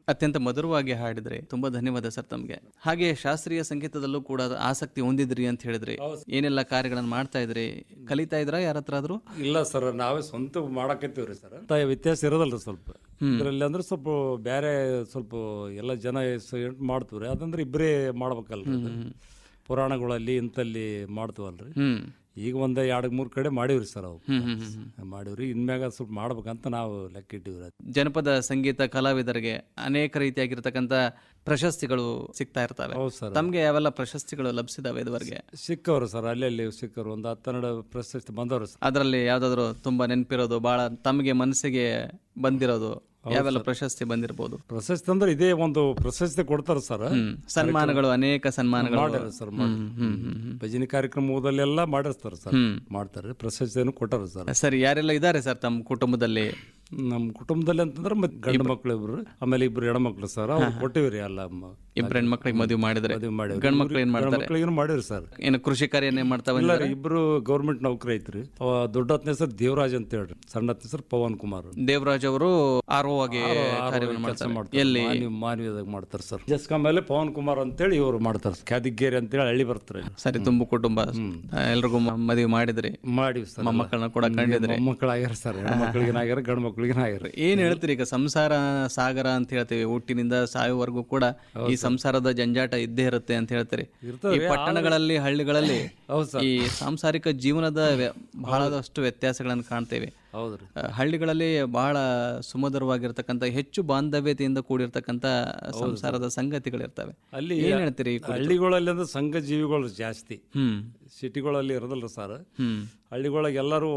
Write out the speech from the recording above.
ಅತ್ಯಂತ ಮಧುರವಾಗಿ ಹಾಡಿದ್ರೆ ತುಂಬಾ ಧನ್ಯವಾದ ಸರ್ ತಮಗೆ ಹಾಗೆ ಶಾಸ್ತ್ರೀಯ ಸಂಗೀತದಲ್ಲೂ ಕೂಡ ಆಸಕ್ತಿ ಹೊಂದಿದ್ರಿ ಅಂತ ಹೇಳಿದ್ರಿ ಏನೆಲ್ಲ ಕಾರ್ಯಗಳನ್ನು ಮಾಡ್ತಾ ಇದ್ರಿ ಕಲಿತಾ ಇದ್ರಾ ಯಾರ ಹತ್ರ ಆದ್ರೂ ಇಲ್ಲ ಸರ್ ನಾವೇ ಸ್ವಂತ ಮಾಡಕತ್ತೀವ್ರಿ ಸರ್ ಅಂತ ವ್ಯತ್ಯಾಸ ಇರೋದಲ್ರಿ ಸ್ವಲ್ಪ ಇದರಲ್ಲಿ ಅಂದ್ರೆ ಸ್ವಲ್ಪ ಬೇರೆ ಸ್ವಲ್ಪ ಎಲ್ಲ ಜನ ಸ- ಮಾಡ್ತೀವ್ರಿ ಅದಂದ್ರೆ ಇಬ್ಬರೇ ಮಾಡ್ಬೇಕಲ್ರಿ ಅದು. ಪುರಾಣಗಳಲ್ಲಿ ಇಂತಲ್ಲಿ ಮಾಡ್ತೀವಲ್ರಿ ಹ್ಮ್ ಈಗ ಒಂದ್ ಎರಡ್ ಮೂರ್ ಕಡೆ ಮಾಡಿವ್ರಿ ಸರ್ ಅವು ಹ್ಮ್ ಹ್ಮ್ ಹ್ಮ್ ಮಾಡಿವ್ರಿ ಇನ್ಮ್ಯಾಗ ಸ್ವಲ್ಪ ಮಾಡ್ಬೇಕಂತ ನಾವು ಲೆಕ್ಕ ಇಟ್ಟಿವ್ರಿ ಜನಪದ ಸಂಗೀತ ಕಲಾವಿದರಿಗೆ ಅನೇಕ ರೀತಿಯಾಗಿರ್ತಕ್ಕಂಥ ಪ್ರಶಸ್ತಿಗಳು ಸಿಗ್ತಾ ಇರ್ತವೆ ಹೌದು ಸರ್ ತಮ್ಗೆ ಯಾವೆಲ್ಲ ಪ್ರಶಸ್ತಿಗಳು ಲಭಿಸಿದಾವೆ ಇದುವರೆಗೆ ಸಿಕ್ಕವ್ರು ಸರ್ ಅಲ್ಲಿ ಅಲ್ಲಿ ಸಿಕ್ಕವ್ರು ಒಂದು ಹತ್ತೆರಡು ಪ್ರಶಸ್ತಿ ಬಂದವ್ರು ಸರ್ ಅದರಲ್ಲಿ ಯಾವ್ದಾದ್ರು ತುಂಬಾ ನೆನಪಿರೋದು ಬಹಳ ತಮಗೆ ಮನಸ್ಸಿಗೆ ಬಂದಿರೋದು ಯಾವೆಲ್ಲ ಪ್ರಶಸ್ತಿ ಬಂದಿರಬಹುದು ಪ್ರಶಸ್ತಿ ಅಂದ್ರೆ ಇದೇ ಒಂದು ಪ್ರಶಸ್ತಿ ಕೊಡ್ತಾರ ಸರ್ ಹ್ಮ್ ಸನ್ಮಾನಗಳು ಅನೇಕ ಸನ್ಮಾನಗಳು ಮಾಡ್ಯಾರ ಸರ್ ಭಜನೆ ಕಾರ್ಯಕ್ರಮದಲ್ಲೆಲ್ಲ ಮಾಡಿರ್ತಾರ ಸರ್ ಹ್ಮ್. ಮಾಡ್ತಾರೆ ಪ್ರಶಸ್ತಿಯನ್ನು ಕೊಟ್ಟಾರ ಸರ್ ಸರಿ ಯಾರೆಲ್ಲ ಇದ್ದಾರೆ ಸರ್ ತಮ್ಮ ಕುಟುಂಬದಲ್ಲಿ ನಮ್ಮ ಕುಟುಂಬದಲ್ಲಿ ಅಂತಂದ್ರೆ ಮತ್ತೆ ಗಂಡು ಮಕ್ಳು ಇಬ್ರು ಆಮೇಲೆ ಇಬ್ರು ಹೆಣ್ಮಕ್ಳು ಸರ್ ಅವ್ರು ಕೊಟ್ಟಿವ್ರಿ ಎಲ್ಲ ಮ- ಇಬ್ರು ಹೆಣ್ಮಕ್ಳಿಗೆ ಮದುವೆ ಮಾಡಿದ್ರೆ ಮದುವೆ ಮಾಡಿವ್ರಿ. ಗಂಡ್ ಮಕ್ಳು ಏನ್ ಮಾಡ್ತಾರೆ ಗಂಡ್ಮಕ್ಳಿಗೇನು ಮಾಡಿವ್ರಿ ಸರ್ ಏನು ಕೃಷಿ ಕಾರ್ಯನೇ ಮಾಡ್ತಾವ ಇಲ್ಲ ರೀ ಇಬ್ರು ಗೌರ್ಮೆಂಟ್ ನೌಕರಿ ಐತ್ರಿ ಅವ ದೊಡ್ಡ ಹತ್ತನೇ ಹೆಸರು ದೇವರಾಜ್ ಅಂತ ಹೇಳ್ರಿ ಸಣ್ಣ ಹತ್ತನೇ ಹೆಸರು ಪವನ್ ಕುಮಾರ್ ದೇವರಾಜ್ ಅವರು ಆರ್ ಓ ಆಗಿ ಕಾರ್ಯವನ್ನು ಮಾಡ್ತಾರೆ ಎಲ್ಲಿ ಮಾನ್ಯ ಮಾನ್ಯದಾಗ ಮಾಡ್ತಾರೆ ಸರ್ ಜಸ್ಕಾ ಮೇಲೆ ಪವನ್ ಕುಮಾರ್ ಅಂತೇಳಿ ಇವ್ರು ಮಾಡ್ತಾರೆ ಕ್ಯಾದಿಗೇರಿ ಅಂತೇಳಿ ಹಳ್ಳಿ ಬರ್ತಾರೆ ಸರಿ ತುಂಬು ಕುಟುಂಬ ಆ, ಎಲ್ರಿಗೂ ಮ- ಮದುವೆ ಮಾಡಿದ್ರಿ ಮಾಡಿವಿ ಸರ್ ಮೊಮ್ಮಕ್ಕಳನ್ನ ಕೂಡ ಕಂಡಿದ್ರಿ ಮಕ್ಕಳಾಗ್ಯಾರ ಸರ್ ಹೆಣ್ಮಕ್ಳಿಗೇನಾಗ್ಯಾರ ಗಂಡು ಮಕ್ಳಿಗೇನಾಗ್ಯಾರ ಏನ್ ಹೇಳ್ತೀರಿ ಈಗ ಸಂಸಾರ ಸಾಗರ ಅಂತ ಹೇಳ್ತೀವಿ ಹುಟ್ಟಿನಿಂದ ಸಾಯುವವರೆಗೂ ಕೂಡ ಈ ಸಂಸಾರದ ಜಂಜಾಟ ಇದ್ದೇ ಇರುತ್ತೆ ಅಂತ ಹೇಳ್ತೀರಿ ಈ ಪಟ್ಟಣಗಳಲ್ಲಿ ಹಳ್ಳಿಗಳಲ್ಲಿ ಹೌದು ಸರ್ ಈ ಸಾಂಸಾರಿಕ ಜೀವನದ ವ್ಯ- ಬಹಳದಷ್ಟು ವ್ಯತ್ಯಾಸಗಳನ್ನು ಕಾಣ್ತೇವೆ ಹೌದ್ರಿ ಆ, ಹಳ್ಳಿಗಳಲ್ಲಿ ಬಹಳ ಸುಮಧುರವಾಗಿರ್ತಕ್ಕಂಥ ಹೆಚ್ಚು ಬಾಂಧವ್ಯತೆಯಿಂದ ಕೂಡಿರ್ತಕ್ಕಂಥ ಸಂಸಾರದ ಸಂಗತಿಗಳಿರ್ತವೆ ಅಲ್ಲಿ ಏನ್ ಹೇಳ್ತೀರಿ ಈ ಕುರಿತು? ಹಳ್ಳಿಗಳಲ್ಲಿ ಅಂದ್ರೆ ಸಂಘ ಜೀವಿಗಳು ಜಾಸ್ತಿ ಹ್ಮ್ ಸಿಟಿಗಳಲ್ಲಿ ಇರೋದಲ್ರಿ ಸರ್ ಹ್ಮ್ ಹಳ್ಳಿಗೊಳಗೆ ಎಲ್ಲರೂ